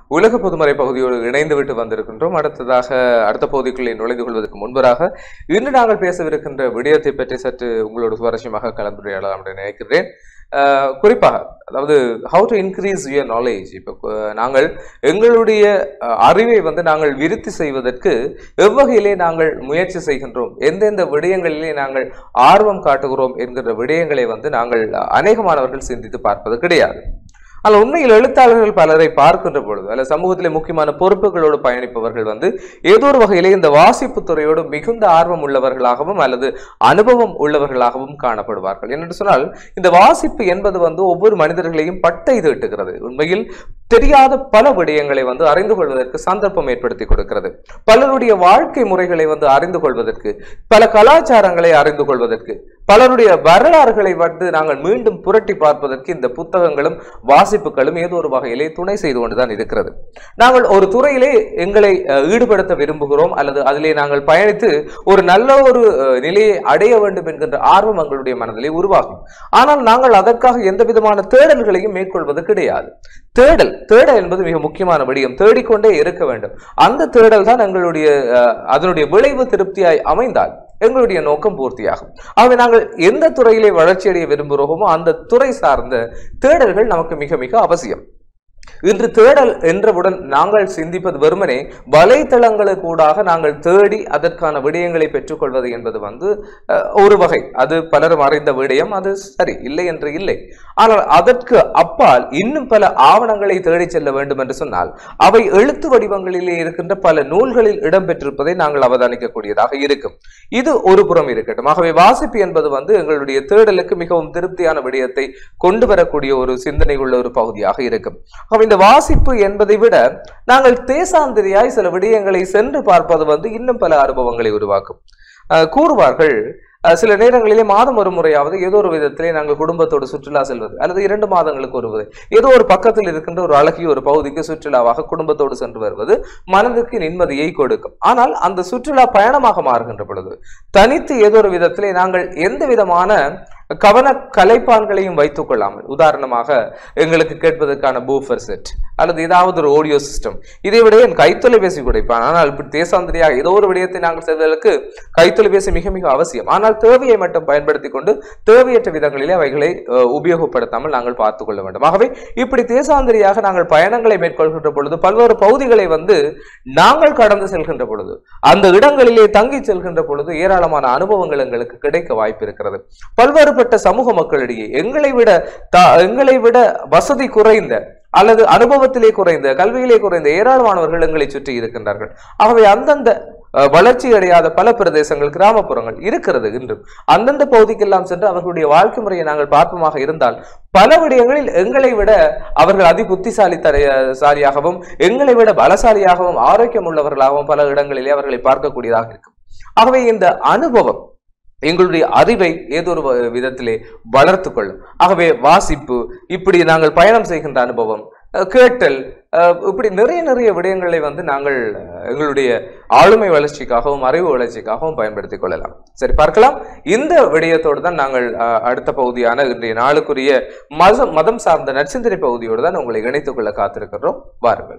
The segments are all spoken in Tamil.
உலக பொதுமறை பகுதியோடு இணைந்து விட்டு வந்திருக்கின்றோம் அடுத்ததாக அடுத்த பகுதிக்குள்ளே நுழைந்து கொள்வதற்கு முன்பதாக இன்று நாங்கள் பேசவிருக்கின்ற விடயத்தை பற்றி சற்று உங்களோடு சுவாரஸ்யமாக கலந்துரையாடலாம் என்று நினைக்கிறேன் அஹ், குறிப்பாக அதாவது how to increase your knowledge இப்போ நாங்கள் எங்களுடைய அஹ், அறிவை வந்து நாங்கள் விருத்தி செய்வதற்கு எவ்வகையிலே நாங்கள் முயற்சி செய்கின்றோம் எந்தெந்த விடயங்களிலே நாங்கள் ஆர்வம் காட்டுகிறோம் என்கிற விடயங்களை வந்து நாங்கள் அநேகமானவர்கள் சிந்தித்து பார்ப்பது கிடையாது ஆனால் உண்மையில் எழுத்தாளர்கள் பலரை பார்க்கின்ற பொழுது அல்ல சமூகத்திலே முக்கியமான பொறுப்புகளோடு பயணிப்பவர்கள் வந்து ஏதோ ஒரு வகையிலே இந்த வாசிப்பு துறையோடு மிகுந்த ஆர்வம் உள்ளவர்களாகவும் அல்லது அனுபவம் உள்ளவர்களாகவும் காணப்படுவார்கள் என்று சொன்னால் இந்த வாசிப்பு என்பது வந்து ஒவ்வொரு மனிதர்களையும் பட்டை தீட்டுகிறது உண்மையில் தெரியாத பல விடயங்களை வந்து அறிந்து கொள்வதற்கு சந்தர்ப்பம் ஏற்படுத்தி கொடுக்கிறது பலருடைய வாழ்க்கை முறைகளை வந்து அறிந்து கொள்வதற்கு பல கலாச்சாரங்களை அறிந்து கொள்வதற்கு பலருடைய வரலாறுகளை வந்து நாங்கள் மீண்டும் புரட்டி பார்ப்பதற்கு இந்த புத்தகங்களும் வாசிப்புகளும் ஏதோ ஒரு வகையிலே துணை செய்து கொண்டுதான் இருக்கிறது நாங்கள் ஒரு துறையிலே எங்களை அஹ், ஈடுபடுத்த விரும்புகிறோம் அல்லது அதிலே நாங்கள் பயணித்து ஒரு நல்ல ஒரு அஹ், நிலையை அடைய வேண்டும் என்கின்ற ஆர்வம் எங்களுடைய மனதிலே உருவாகும் ஆனால் நாங்கள் அதற்காக எந்த விதமான தேடல்களையும் மேற்கொள்வது கிடையாது தேடல் தேடல் என்பது மிக முக்கியமான விடயம் தேடிக்கொண்டே இருக்க வேண்டும் அந்த தேடல் தான் எங்களுடைய அஹ், அதனுடைய விளைவு திருப்தியாய் அமைந்தால் எங்களுடைய நோக்கம் பூர்த்தியாகும் ஆகவே நாங்கள் எந்த துறையிலே வளர்ச்சியடைய விரும்புகிறோமோ அந்த துறை சார்ந்த தேடல்கள் நமக்கு மிக மிக அவசியம் இன்று தேடல் என்றவுடன் நாங்கள் சிந்திப்பது வெறுமனே வலைத்தளங்களுக்கூடாக நாங்கள் தேடி அதற்கான விடயங்களை பெற்றுக்கொள்வது என்பது வந்து அஹ், ஒரு வகை அது பலரும் அறிந்த விடயம் அது சரி இல்லை என்று இல்லை ஆனால் அதற்கு அப்பால் இன்னும் பல ஆவணங்களை தேடிச் செல்ல வேண்டும் என்று சொன்னால் அவை எழுத்து வடிவங்களிலே இருக்கின்ற பல நூல்களில் இடம்பெற்றிருப்பதை நாங்கள் அவதானிக்கக்கூடியதாக இருக்கும் இது ஒரு புறம் இருக்கட்டும் ஆகவே வாசிப்பு என்பது வந்து எங்களுடைய தேடலுக்கு மிகவும் திருப்தியான விடயத்தை கொண்டு வரக்கூடிய ஒரு சிந்தனை உள்ள ஒரு பகுதியாக இருக்கும் ஆகவே இந்த வாசிப்பு என்பதை விட நாங்கள் தேசாந்திரியாய் சில விடயங்களை சென்று பார்ப்பது வந்து இன்னும் பல அனுபவங்களை உருவாக்கும் அஹ் கூறுவார்கள் அஹ் சில நேரங்களிலே மாதம் ஒரு முறையாவது ஏதோ ஒரு விதத்திலே நாங்கள் குடும்பத்தோடு சுற்றுலா செல்வது அல்லது இரண்டு மாதங்களுக்கு ஒரு முறை ஏதோ ஒரு பக்கத்தில் இருக்கின்ற ஒரு அழகிய ஒரு பகுதிக்கு சுற்றுலாவாக குடும்பத்தோடு சென்று வருவது மனதுக்கு நிம்மதியை கொடுக்கும் ஆனால் அந்த சுற்றுலா பயணமாக மாறுகின்ற பொழுது தனித்து ஏதோ ஒரு விதத்திலே நாங்கள் எந்த விதமான கவன கலைப்பான்களையும் வைத்துக் கொள்ளாமல் உதாரணமாக எங்களுக்கு கேட்பதற்கான பூஃபர் செட் அல்லது ஏதாவது ஒரு ஆடியோ சிஸ்டம் இதை விட என் கைத்தொலைபேசி குடைப்பான் ஆனால் இப்படி தேசாந்திரியாக ஏதோ ஒரு விடயத்தை நாங்கள் செய்வதற்கு கைத்தொலைபேசி மிக மிக அவசியம் ஆனால் தேவையை மட்டும் பயன்படுத்தி கொண்டு தேவையற்ற விதங்களிலே அவைகளை அஹ், உபயோகப்படுத்தாமல் நாங்கள் பார்த்துக் கொள்ள வேண்டும் ஆகவே இப்படி தேசாந்திரியாக நாங்கள் பயணங்களை மேற்கொள்கின்ற பொழுது பல்வேறு பகுதிகளை வந்து நாங்கள் கடந்து செல்கின்ற பொழுது அந்த இடங்களிலே தங்கி செல்கின்ற பொழுது ஏராளமான அனுபவங்கள் எங்களுக்கு கிடைக்க வாய்ப்பு இருக்கிறது பல்வேறுபட்ட சமூக மக்களிடையே எங்களை விட த- எங்களை விட வசதி குறைந்த அல்லது அனுபவத்திலே குறைந்த கல்வியிலே குறைந்த ஏராளமானவர்கள் எங்களை சுற்றி இருக்கின்றார்கள் ஆகவே அந்தந்த அஹ், வளர்ச்சி அடையாத பல பிரதேசங்கள் கிராமப்புறங்கள் இருக்கிறது இன்றும் அந்தந்த பகுதிக்கெல்லாம் சென்று அவர்களுடைய வாழ்க்கை முறையை நாங்கள் பார்ப்போமாக இருந்தால் பல விடயங்களில் எங்களை விட அவர்கள் அதி புத்திசாலி சாலியாகவும் எங்களை விட பலசாலியாகவும் ஆரோக்கியம் உள்ளவர்களாகவும் பல இடங்களிலே அவர்களை பார்க்கக்கூடியதாக இருக்கும் ஆகவே இந்த அனுபவம் எங்களுடைய அறிவை ஏதோ ஒரு வ- விதத்திலே வளர்த்து கொள்ளும் ஆகவே வாசிப்பு இப்படி நாங்கள் பயணம் செய்கின்ற அனுபவம் அஹ், கேட்டல் அஹ், இப்படி நிறைய நிறைய விடயங்களை வந்து நாங்கள் அஹ், எங்களுடைய ஆளுமை வளர்ச்சிக்காகவும் அறிவு வளர்ச்சிக்காகவும் பயன்படுத்திக் கொள்ளலாம் சரி பார்க்கலாம் இந்த விடயத்தோடு தான் நாங்கள் அஹ், அடுத்த பகுதியான இன்றைய நாளுக்குரிய மதம் மதம் சார்ந்த நற்சிந்தனை பகுதியோடு தான் உங்களை இணைத்துக் கொள்ள காத்திருக்கிறோம் வாருங்கள்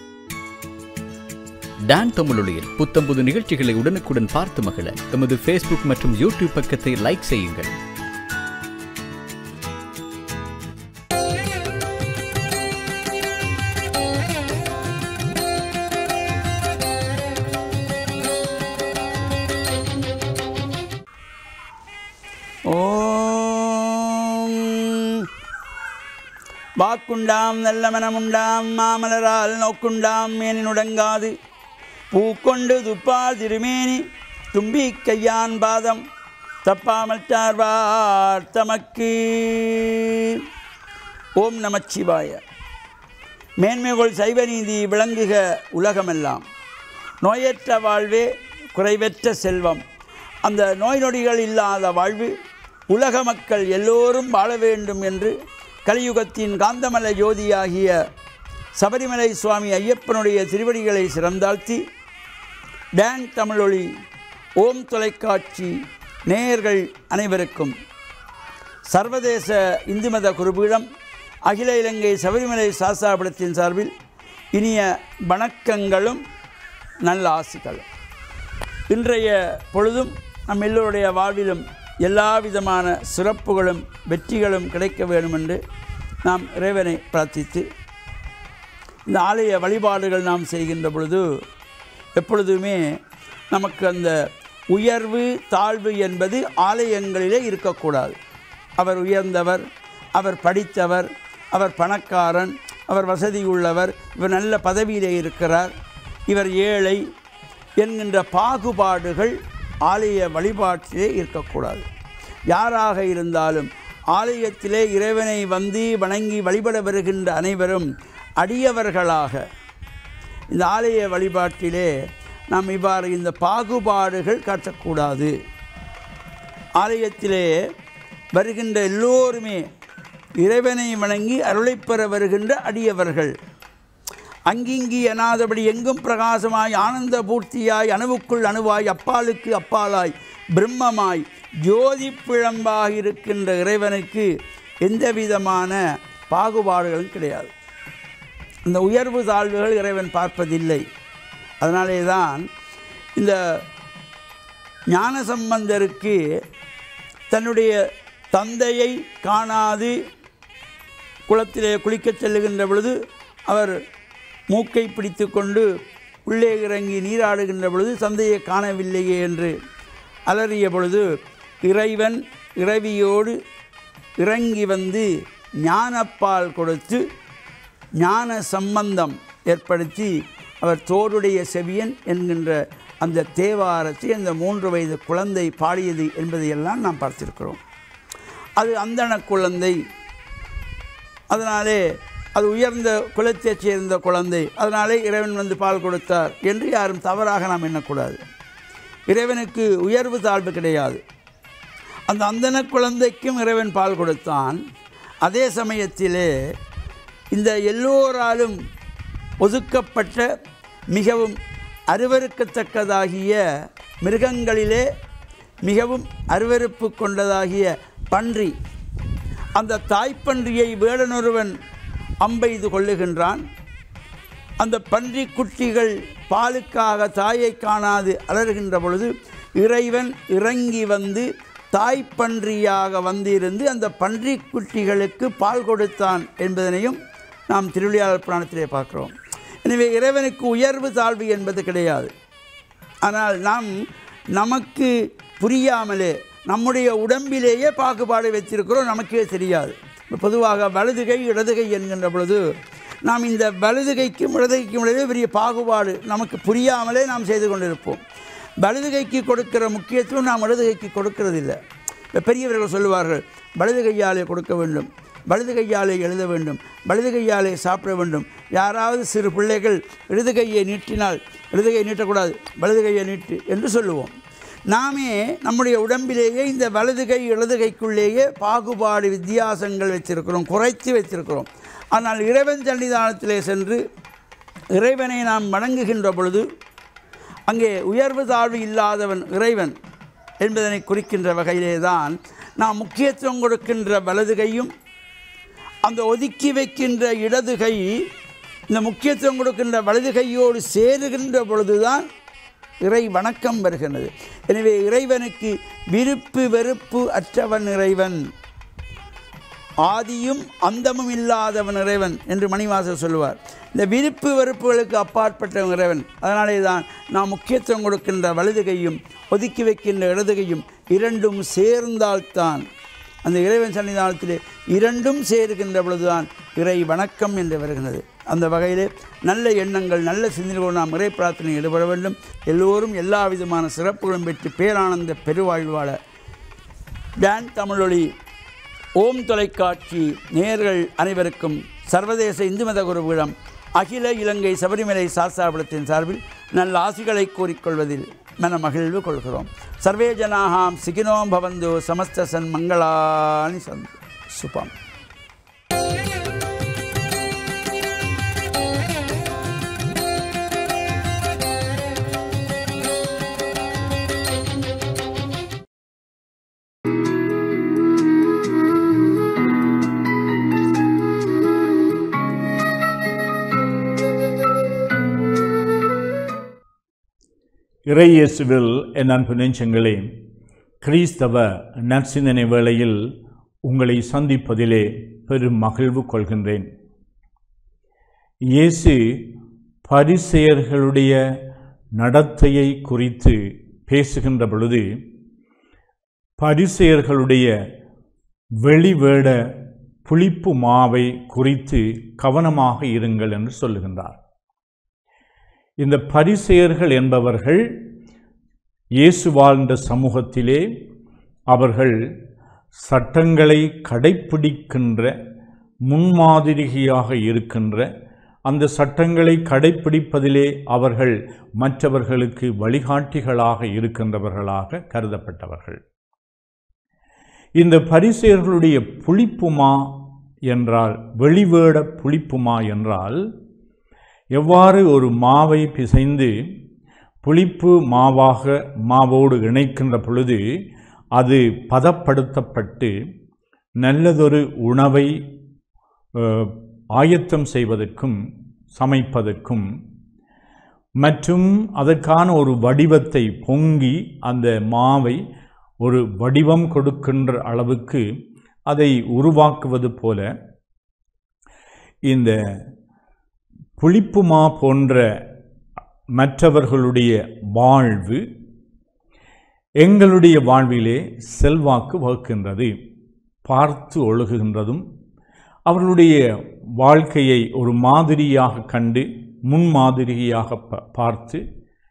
டான் தமிழொலியில் புத்தம்புது நிகழ்ச்சிகளை உடனுக்குடன் பார்த்து மகிழ எமது ஃபேஸ்புக் மற்றும் யூடியூப் பக்கத்தை லைக் செய்யுங்கள் ஓம் வாக்குண்டாம் நல்ல மனமுண்டாம் மாமலரால் நோக்குண்டாம் மேனினுடங்காது பூக்கொண்டு துப்பால் திருமேனி தும்பி கையான் பாதம் தப்பாமல் சார்வார் தமக்கு ஓம் நமச்சிவாய மேன்மைகொள் சைவ நீதி விளங்குக உலகமெல்லாம் நோயற்ற வாழ்வே குறைவற்ற செல்வம் அந்த நோய் நொடிகள் இல்லாத வாழ்வு உலக மக்கள் எல்லோரும் வாழ வேண்டும் என்று கலியுகத்தின் காந்தமல ஜோதியாகிய சபரிமலை சுவாமி ஐயப்பனுடைய திருவடிகளை சிறந்தாழ்த்தி டான் தமிழொலி ஓம் தொலைக்காட்சி நேயர்கள் அனைவருக்கும் சர்வதேச இந்து மத குருபீடம் அகில இலங்கை சபரிமலை சாஸ்தாபுரத்தின் சார்பில் இனிய வணக்கங்களும் நல்ல ஆசிகளும் இன்றைய பொழுதும் நம் எல்லோருடைய வாழ்விலும் எல்லா விதமான சிறப்புகளும் வெற்றிகளும் கிடைக்க வேண்டும் என்று நாம் இறைவனை பிரார்த்தித்து இந்த ஆலய வழிபாடுகள் நாம் செய்கின்ற பொழுது எப்பொழுதுமே நமக்கு அந்த உயர்வு தாழ்வு என்பது ஆலயங்களிலே இருக்கக்கூடாது அவர் உயர்ந்தவர் அவர் படித்தவர் அவர் பணக்காரன் அவர் வசதி உள்ளவர் இவர் நல்ல பதவியிலே இருக்கிறார் இவர் ஏழை என்கின்ற பாகுபாடுகள் ஆலய வழிபாட்டிலே இருக்கக்கூடாது யாராக இருந்தாலும் ஆலயத்திலே இறைவனை வந்து வணங்கி வழிபட வருகின்ற அனைவரும் அடியவர்களாக இந்த ஆலய வழிபாட்டிலே நாம் இவ்வாறு இந்த பாகுபாடுகள் காட்டக்கூடாது ஆலயத்திலே வருகின்ற எல்லோருமே இறைவனை வணங்கி அருளைப் பெற வருகின்ற அடியவர்கள் அங்கிங்கி எனாதபடி எங்கும் பிரகாசமாய் ஆனந்த பூர்த்தியாய் அணுவுக்குள் அணுவாய் அப்பாலுக்கு அப்பாலாய் பிரம்மமாய் ஜோதி பிழம்பாக இருக்கின்ற இறைவனுக்கு எந்த விதமான பாகுபாடுகளும் கிடையாது இந்த உயர்வு தாழ்வுகள் இறைவன் பார்ப்பதில்லை அதனாலே தான் இந்த ஞானசம்பந்தருக்கு தன்னுடைய தந்தையை காணாது குளத்திலே குளிக்கச் செல்லுகின்ற பொழுது அவர் மூக்கை பிடித்து கொண்டு உள்ளே இறங்கி நீராடுகின்ற பொழுது தந்தையை காணவில்லையே என்று அலறிய பொழுது இறைவன் இறைவியோடு இறங்கி வந்து ஞானப்பால் கொடுத்து ஞான சம்பந்தம் ஏற்படுத்தி அவர் தோடுடைய செவியன் என்கின்ற அந்த தேவாரத்தை அந்த மூன்று வயது குழந்தை பாடியது என்பதையெல்லாம் நாம் பார்த்திருக்கிறோம் அது அந்தண குழந்தை அதனாலே அது உயர்ந்த குலத்தைச் சேர்ந்த குழந்தை அதனாலே இறைவன் வந்து பால் கொடுத்தார் என்று யாரும் தவறாக நாம் எண்ணக்கூடாது இறைவனுக்கு உயர்வு தாழ்வு கிடையாது அந்த அந்தன குழந்தைக்கும் இறைவன் பால் கொடுத்தான் அதே சமயத்திலே இந்த எல்லோராலும் ஒதுக்கப்பட்ட மிகவும் அருவருக்கத்தக்கதாகிய மிருகங்களிலே மிகவும் அருவருப்பு கொண்டதாகிய பன்றி அந்த தாய்ப்பன்றியை வேடனொருவன் அம்பெய்து கொள்ளுகின்றான் அந்த பன்றி குட்டிகள் பாலுக்காக தாயை காணாது அலறுகின்ற பொழுது இறைவன் இறங்கி வந்து தாய்ப்பன்றியாக வந்திருந்து அந்த பன்றி குட்டிகளுக்கு பால் கொடுத்தான் என்பதனையும் நாம் திருவிளையாடல் புராணத்திலே பார்க்கிறோம் எனவே இறைவனுக்கு உயர்வு தாழ்வு என்பது கிடையாது ஆனால் நாம் நமக்கு புரியாமலே நம்முடைய உடம்பிலேயே பாகுபாடு வைத்திருக்கிறோம் நமக்கே தெரியாது பொதுவாக வலதுகை இடதுகை என்கின்ற பொழுது நாம் இந்த வலதுகைக்கும் இடதுகைக்கும் இடையே பெரிய பாகுபாடு நமக்கு புரியாமலே நாம் செய்து கொண்டிருப்போம் வலதுகைக்கு கொடுக்கிற முக்கியத்துவம் நாம் இடதுகைக்கு கொடுக்கறதில்லை இப்போ பெரியவர்கள் சொல்லுவார்கள் வலது கையாலே கொடுக்க வேண்டும் வலது கையாலே எழுத வேண்டும் வலது கையாலே சாப்பிட வேண்டும் யாராவது சிறு பிள்ளைகள் இடது கையை நீட்டினால் இடது கையை நீட்டக்கூடாது வலது கையை நீட்டு என்று சொல்லுவோம் நாமே நம்முடைய உடம்பிலேயே இந்த வலது கை இடது கைக்குள்ளேயே பாகுபாடு வித்தியாசங்கள் வைத்திருக்கிறோம் குறைத்து வைத்திருக்கிறோம் ஆனால் இறைவன் சன்னிதானத்திலே சென்று இறைவனை நாம் வணங்குகின்ற பொழுது அங்கே உயர்வு தாழ்வு இல்லாதவன் இறைவன் என்பதனை குறிக்கின்ற வகையிலே தான் நாம் முக்கியத்துவம் கொடுக்கின்ற வலது கையும் அந்த ஒதுக்கி வைக்கின்ற இடது கை இந்த முக்கியத்துவம் கொடுக்கின்ற வலது கையோடு சேருகின்ற பொழுதுதான் இறை வணக்கம் வருகின்றது எனவே இறைவனுக்கு விருப்பு வெறுப்பு அற்றவன் இறைவன் ஆதியும் அந்தமும் இல்லாதவன் இறைவன் என்று மணிவாசர் சொல்லுவார் இந்த விருப்பு வெறுப்புகளுக்கு அப்பாற்பட்ட இறைவன் அதனாலே தான் நாம் முக்கியத்துவம் கொடுக்கின்ற வலது கையும் ஒதுக்கி வைக்கின்ற இடது கையும் இரண்டும் சேர்ந்தால்தான் அந்த இறைவன் சன்னிதானத்திலே இரண்டும் சேருகின்ற பொழுதுதான் இறை வணக்கம் என்று வருகிறது அந்த வகையிலே நல்ல எண்ணங்கள் நல்ல சிந்தனைகளோடு நாம் இறை பிரார்த்தனை ஈடுபட வேண்டும் எல்லோரும் எல்லா விதமான சிறப்புகளும் பெற்று பேரானந்த பெருவாழ்வாழ டான் தமிழொலி ஓம் தொலைக்காட்சி நேயர்கள் அனைவருக்கும் சர்வதேச இந்து மத குருவிடம் அகில இலங்கை சபரிமலை சாஸ்தாபுரத்தின் சார்பில் நல்ல ஆசிகளை கூறிக்கொள்வதில் மன மகிழ்வு கொள்கிறோம் சர்வே ஜனாகாம் சிகினோம் பவந்து சமஸ்த சன் மங்களானி சந்த் சுபம் Thank you. இறையேசுவில் என் அன்பு நெஞ்சங்களே கிறிஸ்தவ நற்சிந்தனை வேளையில் உங்களை சந்திப்பதிலே பெரும் மகிழ்வு கொள்கின்றேன் இயேசு பரிசெயர்களுடைய நடத்தையை குறித்து பேசுகின்ற பொழுது பரிசெயர்களுடைய வெளிவேட புளிப்பு மாவை குறித்து கவனமாக இருங்கள் என்று சொல்லுகின்றார் இந்த பரிசெயர்கள் என்பவர்கள் இயேசு வாழ்ந்த சமூகத்திலே அவர்கள் சட்டங்களை கடைப்பிடிக்கின்ற முன்மாதிரியாக இருக்கின்ற அந்த சட்டங்களை கடைப்பிடிப்பதிலே அவர்கள் மற்றவர்களுக்கு வழிகாட்டிகளாக இருக்கின்றவர்களாக கருதப்பட்டவர்கள் இந்த பரிசெயர்களுடைய புளிப்புமா என்றால் வெளிவேட புளிப்புமா என்றால் எவ்வாறு ஒரு மாவை பிசைந்து புளிப்பு மாவாக மாவோடு இணைக்கின்ற பொழுது அது பதப்படுத்தப்பட்டு நல்லதொரு உணவை அஹ், ஆயத்தம் செய்வதற்கும் சமைப்பதற்கும் மற்றும் அதற்கான ஒரு வடிவத்தை பொங்கி அந்த மாவை ஒரு வடிவம் கொடுக்கின்ற அளவுக்கு அதை உருவாக்குவது போல இந்த புளிப்புமா போன்ற மற்றவர்களுடைய வாழ்வு எங்களுடைய வாழ்விலே செல்வாக்கு வகுக்கின்றது பார்த்து ஒழுகுகின்றதும் அவர்களுடைய வாழ்க்கையை ஒரு மாதிரியாக கண்டு முன்மாதிரியாக ப- பார்த்து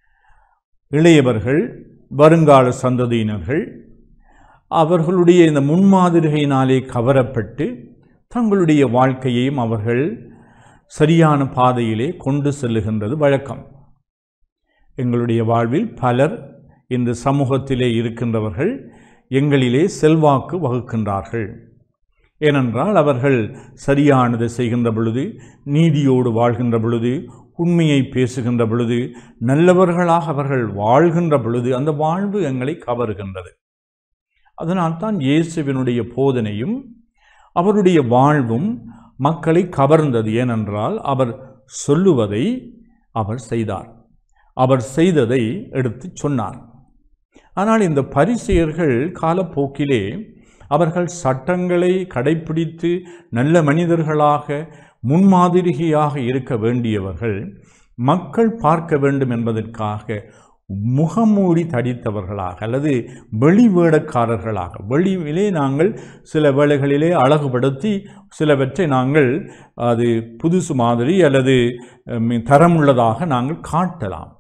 இளையவர்கள் வருங்கால சந்ததியினர்கள் அவர்களுடைய இந்த முன்மாதிரியினாலே கவரப்பட்டு தங்களுடைய வாழ்க்கையையும் அவர்கள் சரியான பாதையிலே கொண்டு செல்லுகின்றது வழக்கம் எங்களுடைய வாழ்வில் பலர் இந்த சமூகத்திலே இருக்கின்றவர்கள் எங்களிலே செல்வாக்கு வகுக்கின்றார்கள் ஏனென்றால் அவர்கள் சரியானதை செய்கின்ற பொழுது நீதியோடு வாழ்கின்ற பொழுது உண்மையை பேசுகின்ற பொழுது நல்லவர்களாக அவர்கள் வாழ்கின்ற பொழுது அந்த வாழ்வு எங்களை கவருகின்றது அதனால்தான் இயேசுவினுடைய போதனையும் அவருடைய வாழ்வும் மக்களை கவர்ந்தது ஏனென்றால் அவர் சொல்லுவதை அவர் செய்தார் அவர் செய்ததை எடுத்துச் சொன்னார் ஆனால் இந்த பரிசெயர்கள் காலப்போக்கிலே அவர்கள் சட்டங்களை கடைப்பிடித்து நல்ல மனிதர்களாக முன்மாதிரியாக இருக்க வேண்டியவர்கள் மக்கள் பார்க்க வேண்டும் என்பதற்காக முகமூடி தடித்தவர்களாக அல்லது வெளி வேடக்காரர்களாக வெளியிலே நாங்கள் சில வேளைகளிலே அழகுபடுத்தி சிலவற்றை நாங்கள் அது புதுசு மாதிரி அல்லது அஹ், தரமுள்ளதாக நாங்கள் காட்டலாம்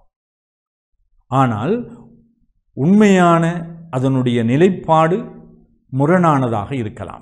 ஆனால் உண்மையான அதனுடைய நிலைப்பாடு முரணானதாக இருக்கலாம்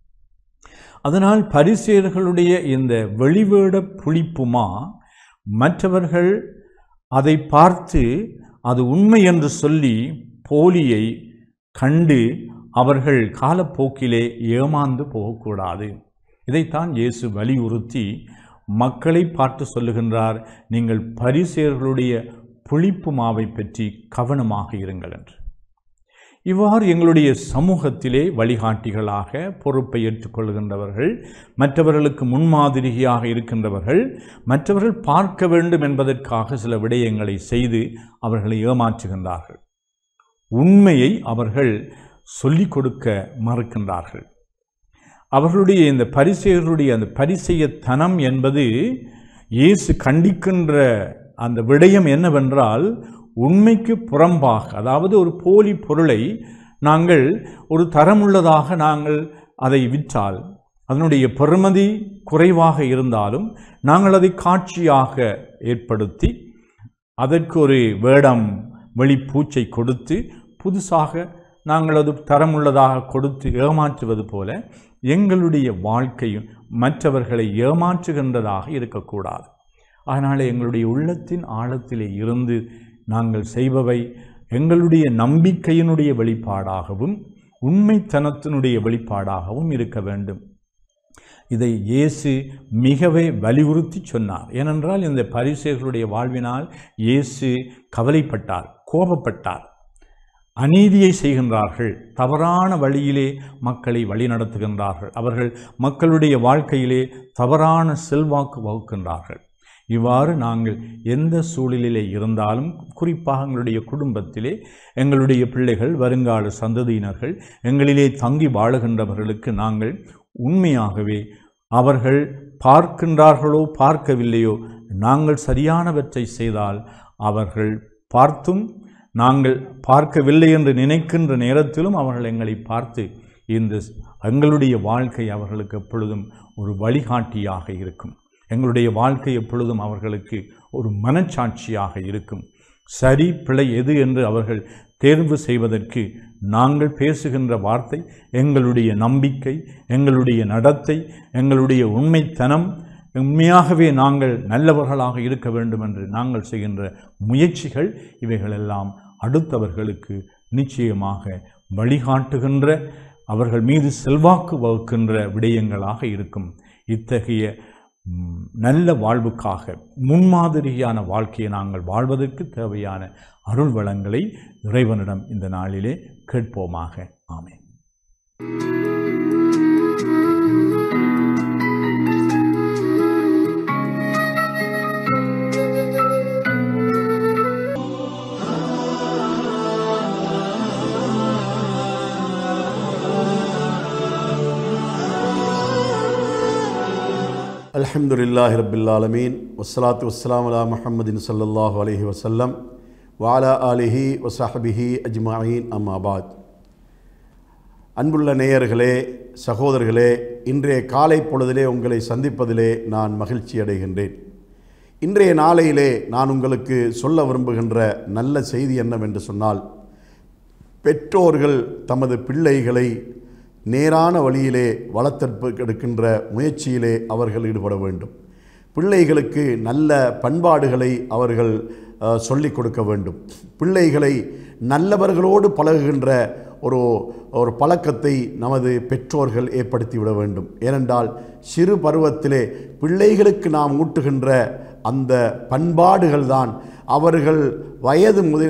அதனால் பரிசேயர்களுடைய இந்த வெளிவேட புளிப்புமா மற்றவர்கள் அதை பார்த்து அது உண்மை என்று சொல்லி போலியை கண்டு அவர்கள் காலப்போக்கிலே ஏமாந்து போகக்கூடாது இதைத்தான் இயேசு வலியுறுத்தி மக்களை பார்த்து சொல்லுகின்றார் நீங்கள் பரிசேயர்களுடைய புளிப்பு மாவை பற்றி கவனமாக இருங்கள் என்று இவ்வாறு எங்களுடைய சமூகத்திலே வழிகாட்டிகளாக பொறுப்பை ஏற்றுக்கொள்கின்றவர்கள் மற்றவர்களுக்கு முன்மாதிரியாக இருக்கின்றவர்கள் மற்றவர்கள் பார்க்க வேண்டும் என்பதற்காக சில விடயங்களை செய்து அவர்களை ஏமாற்றுகின்றார்கள் உண்மையை அவர்கள் சொல்லிக் கொடுக்க மறுக்கின்றார்கள் அவர்களுடைய இந்த பரிசெயர்களுடைய அந்த பரிசெயத்தனம் என்பது இயேசு கண்டிக்கின்ற அந்த விடயம் என்னவென்றால் உண்மைக்கு புறம்பாக அதாவது ஒரு போலி பொருளை நாங்கள் ஒரு தரமுள்ளதாக நாங்கள் அதை விற்றால் அதனுடைய பெறுமதி குறைவாக இருந்தாலும் நாங்கள் அதை காட்சியாக ஏற்படுத்தி அதற்கு ஒரு வேடம் வெளிப்பூச்சை கொடுத்து புதுசாக நாங்கள் அது தரமுள்ளதாக கொடுத்து ஏமாற்றுவது போல எங்களுடைய வாழ்க்கையும் மற்றவர்களை ஏமாற்றுகின்றதாக இருக்கக்கூடாது அதனால் எங்களுடைய உள்ளத்தின் ஆழத்திலே இருந்து நாங்கள் செய்பவை எங்களுடைய நம்பிக்கையினுடைய வெளிப்பாடாகவும் உண்மைத்தனத்தினுடைய வெளிப்பாடாகவும் இருக்க வேண்டும் இதை இயேசு மிகவே வலியுறுத்தி சொன்னார் ஏனென்றால் இந்த பரிசேகளுடைய வாழ்வினால் இயேசு கவலைப்பட்டார் கோபப்பட்டார் அநீதியை செய்கின்றார்கள் தவறான வழியிலே மக்களை வழிநடத்துகின்றார்கள் அவர்கள் மக்களுடைய வாழ்க்கையிலே தவறான செல்வாக்கு வகுக்கின்றார்கள் இவ்வாறு நாங்கள் எந்த சூழலிலே இருந்தாலும் குறிப்பாக எங்களுடைய குடும்பத்திலே எங்களுடைய பிள்ளைகள் வருங்கால சந்ததியினர்கள் எங்களிலே தங்கி வாழுகின்றவர்களுக்கு நாங்கள் உண்மையாகவே அவர்கள் பார்க்கின்றார்களோ பார்க்கவில்லையோ நாங்கள் சரியானவற்றை செய்தால் அவர்கள் பார்த்தும் நாங்கள் பார்க்கவில்லை என்று நினைக்கின்ற நேரத்திலும் அவர்கள் எங்களை பார்த்து இந்த எங்களுடைய வாழ்க்கை அவர்களுக்கு எப்பொழுதும் ஒரு வழிகாட்டியாக இருக்கும் எங்களுடைய வாழ்க்கை எப்பொழுதும் அவர்களுக்கு ஒரு மனச்சாட்சியாக இருக்கும் சரி பிழை எது என்று அவர்கள் தேர்வு செய்வதற்கு நாங்கள் பேசுகின்ற வார்த்தை எங்களுடைய நம்பிக்கை எங்களுடைய நடத்தை எங்களுடைய உண்மைத்தனம் உண்மையாகவே நாங்கள் நல்லவர்களாக இருக்க வேண்டும் என்று நாங்கள் செய்கின்ற முயற்சிகள் இவைகளெல்லாம் அடுத்தவர்களுக்கு நிச்சயமாக வழிகாட்டுகின்ற அவர்கள் மீது செல்வாக்கு வகுக்கின்ற விடயங்களாக இருக்கும் இத்தகைய ம், நல்ல வாழ்வுக்காக முன்மாதிரியான வாழ்க்கையை நாங்கள் வாழ்வதற்கு தேவையான அருள் வளங்களை இறைவனிடம் இந்த நாளிலே கேட்போமாக ஆமென் அல்ஹம்துலில்லாஹி ரப்பில் ஆலமீன் வஸ்ஸலாத்து வஸ்ஸலாமு அலா முஹம்மதின் ஸல்லல்லாஹு அலைஹி வஸல்லம் வஅலா ஆலிஹி வஸஹபிஹி அஜ்மாயின் அம்மாபாத் அன்புள்ள நேயர்களே சகோதரர்களே இன்றைய காலை பொழுதிலே உங்களை சந்திப்பதிலே நான் மகிழ்ச்சி அடைகின்றேன் இன்றைய நாளையிலே நான் உங்களுக்கு சொல்ல விரும்புகின்ற நல்ல செய்தி என்னவென்று சொன்னால் பெற்றோர்கள் தமது பிள்ளைகளை நேரான வழியிலே வளர்த்தெடுப்பு எடுக்கின்ற முயற்சியிலே அவர்கள் ஈடுபட வேண்டும் பிள்ளைகளுக்கு நல்ல பண்பாடுகளை அவர்கள் அஹ், சொல்லிக் கொடுக்க வேண்டும் பிள்ளைகளை நல்லவர்களோடு பழகுகின்ற ஒரு ஒரு பழக்கத்தை நமது பெற்றோர்கள் ஏற்படுத்தி விட வேண்டும் ஏனென்றால் சிறு பருவத்திலே பிள்ளைகளுக்கு நாம் ஊட்டுகின்ற அந்த பண்பாடுகள் தான் அவர்கள் வயது முதி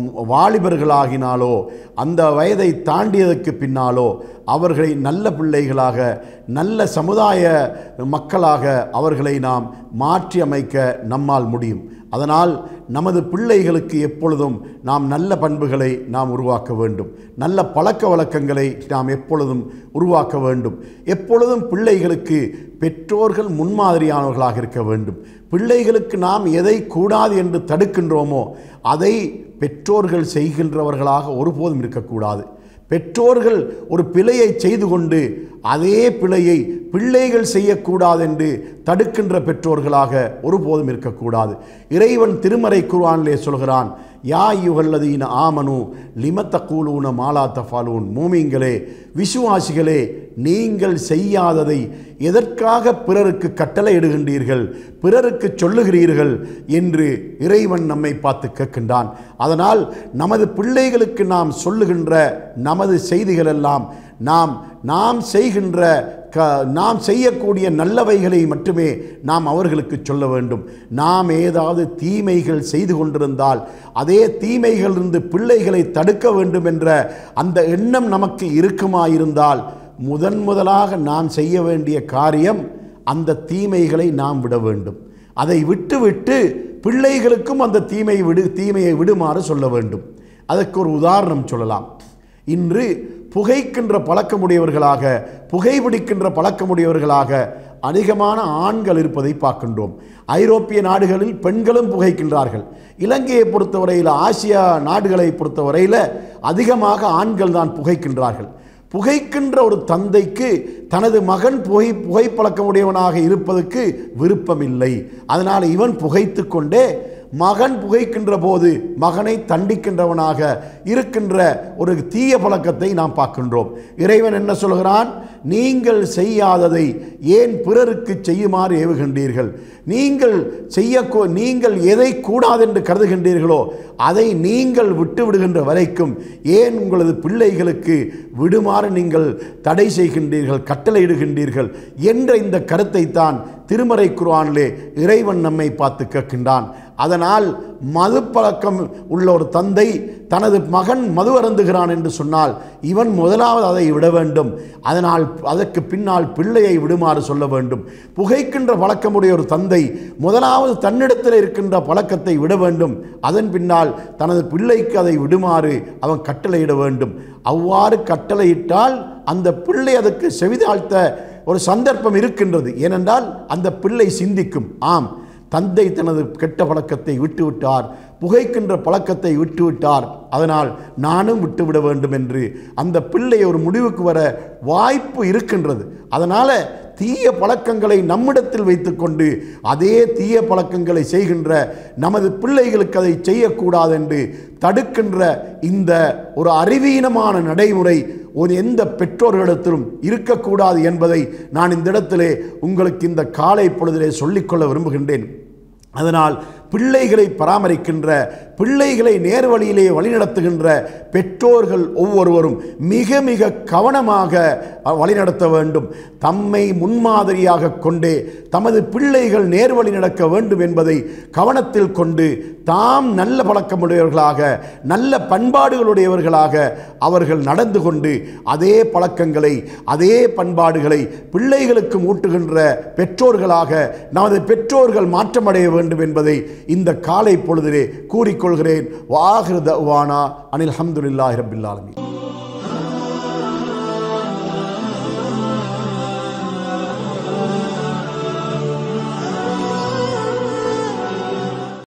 வாலிபர்களாகினாலோ அந்த வயதை தாண்டியதற்கு பின்னாலோ அவர்களை நல்ல பிள்ளைகளாக நல்ல சமுதாய மக்களாக அவர்களை நாம் மாற்றி அமைக்க நம்மால் முடியும் அதனால் நமது பிள்ளைகளுக்கு எப்பொழுதும் நாம் நல்ல பண்புகளை நாம் உருவாக்க வேண்டும் நல்ல பழக்க வழக்கங்களை நாம் எப்பொழுதும் உருவாக்க வேண்டும் எப்பொழுதும் பிள்ளைகளுக்கு பெற்றோர்கள் முன்மாதிரியானவர்களாக இருக்க வேண்டும் பிள்ளைகளுக்கு நாம் எதை கூடாது என்று தடுக்கின்றோமோ அதை பெற்றோர்கள் செய்கின்றவர்களாக ஒருபோதும் இருக்கக்கூடாது பெற்றோர்கள் ஒரு பிழையை செய்து கொண்டு அதே பிழையை பிள்ளைகள் செய்யக்கூடாது என்று தடுக்கின்ற பெற்றோர்களாக ஒருபோதும் இருக்கக்கூடாது இறைவன் திருமறை குர்ஆனிலே சொல்கிறான் யா யுகல்லதீன ஆமனு லிமத்த கூலூன மாலா தஃபாலூன் மூமிங்களே விசுவாசிகளே நீங்கள் செய்யாததை எதற்காக பிறருக்கு கட்டளை இடுகின்றீர்கள் பிறருக்கு சொல்லுகிறீர்கள் என்று இறைவன் நம்மை பார்த்து கேட்கின்றான் அதனால் நமது பிள்ளைகளுக்கு நாம் சொல்லுகின்ற நமது செய்திகள் எல்லாம் நாம் நாம் செய்கின்ற க நாம் செய்யக்கூடிய நல்லவைகளை மட்டுமே நாம் அவர்களுக்கு சொல்ல வேண்டும் நாம் ஏதாவது தீமைகள் செய்து கொண்டிருந்தால் அதே தீமைகளிலிருந்து பிள்ளைகளை தடுக்க வேண்டும் என்ற அந்த எண்ணம் நமக்கு இருக்குமாயிருந்தால் முதன் முதலாக நாம் செய்ய வேண்டிய காரியம் அந்த தீமைகளை நாம் விட வேண்டும் அதை விட்டுவிட்டு பிள்ளைகளுக்கும் அந்த தீமை விடு தீமையை விடுமாறு சொல்ல வேண்டும் அதற்கு ஒரு உதாரணம் சொல்லலாம் இன்று புகைக்கின்ற பழக்கமுடையவர்களாக புகைப்பிடிக்கின்ற பழக்கமுடையவர்களாக அதிகமான ஆண்கள் இருப்பதை பார்க்கின்றோம் ஐரோப்பிய நாடுகளில் பெண்களும் புகைக்கின்றார்கள் இலங்கையை பொறுத்தவரையில் ஆசியா நாடுகளை பொறுத்தவரையில் அதிகமாக ஆண்கள் தான் புகைக்கின்றார்கள் புகைக்கின்ற ஒரு தந்தைக்கு தனது மகன் புகை புகைப்பழக்கமுடையவனாக இருப்பதற்கு விருப்பமில்லை அதனால் இவன் புகைத்து கொண்டே மகன் புகைக்கின்ற போது மகனை தண்டிக்கின்றவனாக இருக்கின்ற ஒரு தீய பழக்கத்தை நாம் பார்க்கின்றோம் இறைவன் என்ன சொல்கிறான் நீங்கள் செய்யாததை ஏன் பிறருக்கு செய்யுமாறு ஏவுகின்றீர்கள் நீங்கள் செய்ய நீங்கள் எதை கூடாதென்று கருதுகின்றீர்களோ அதை நீங்கள் விட்டு விடுகின்ற வரைக்கும் ஏன் உங்களது பிள்ளைகளுக்கு விடுமாறு நீங்கள் தடை செய்கின்றீர்கள் கட்டளையிடுகின்றீர்கள் என்ற இந்த கருத்தை தான் திருமறை குர்ஆனிலே இறைவன் நம்மை பார்த்து கேட்கின்றான் அதனால் மது பழக்கம் உள்ள ஒரு தந்தை தனது மகன் மது அருந்துகிறான் என்று சொன்னால் இவன் முதலாவது அதை விட வேண்டும் அதனால் அதற்கு பின்னால் பிள்ளையை விடுமாறு சொல்ல வேண்டும் புகைக்கின்ற பழக்கமுடைய ஒரு தந்தை முதலாவது தன்னிடத்தில் இருக்கின்ற பழக்கத்தை விட வேண்டும் அதன் பின்னால் தனது பிள்ளைக்கு அதை விடுமாறு அவன் கட்டளையிட வேண்டும் அவ்வாறு கட்டளையிட்டால் அந்த பிள்ளை அதற்கு செவிதாழ்த்த ஒரு சந்தர்ப்பம் இருக்கின்றது ஏனென்றால் அந்த பிள்ளை சிந்திக்கும் ஆம் தந்தை தனது கெட்ட பழக்கத்தை விட்டுவிட்டார் புகைக்கின்ற பழக்கத்தை விட்டுவிட்டார் அதனால் நானும் விட்டுவிட வேண்டும் என்று அந்த பிள்ளை ஒரு முடிவுக்கு வர வாய்ப்பு இருக்கின்றது அதனால் தீய பழக்கங்களை நம்மிடத்தில் வைத்துக்கொண்டு அதே தீய பழக்கங்களை செய்கின்ற நமது பிள்ளைகளுக்கு அதை செய்யக்கூடாது என்று தடுக்கின்ற இந்த ஒரு அறிவீனமான நடைமுறை ஒரு எந்த பெற்றோர்களிடத்திலும் இருக்கக்கூடாது என்பதை நான் இந்த இடத்திலே உங்களுக்கு இந்த காலை பொழுதிலே சொல்லிக்கொள்ள விரும்புகின்றேன் அதனால் பிள்ளைகளை பராமரிக்கின்ற பிள்ளைகளை நேர்வழியிலே வழிநடத்துகின்ற பெற்றோர்கள் ஒவ்வொருவரும் மிக மிக கவனமாக அஹ், வழிநடத்த வேண்டும் தம்மை முன்மாதிரியாக கொண்டே தமது பிள்ளைகள் நேர்வழி நடக்க வேண்டும் என்பதை கவனத்தில் கொண்டு தாம் நல்ல பழக்கமுடையவர்களாக நல்ல பண்பாடுகளுடையவர்களாக அவர்கள் நடந்து கொண்டு அதே பழக்கங்களை அதே பண்பாடுகளை பிள்ளைகளுக்கு ஊட்டுகின்ற பெற்றோர்களாக நமது பெற்றோர்கள் மாற்றமடைய வேண்டும் என்பதை இந்த காலை பொழுதிலே கூறிக்கொள்கிறேன் வாஹிருதவானா அனில் அஹமதுல்லாஹி ரபில் ஆலமீன்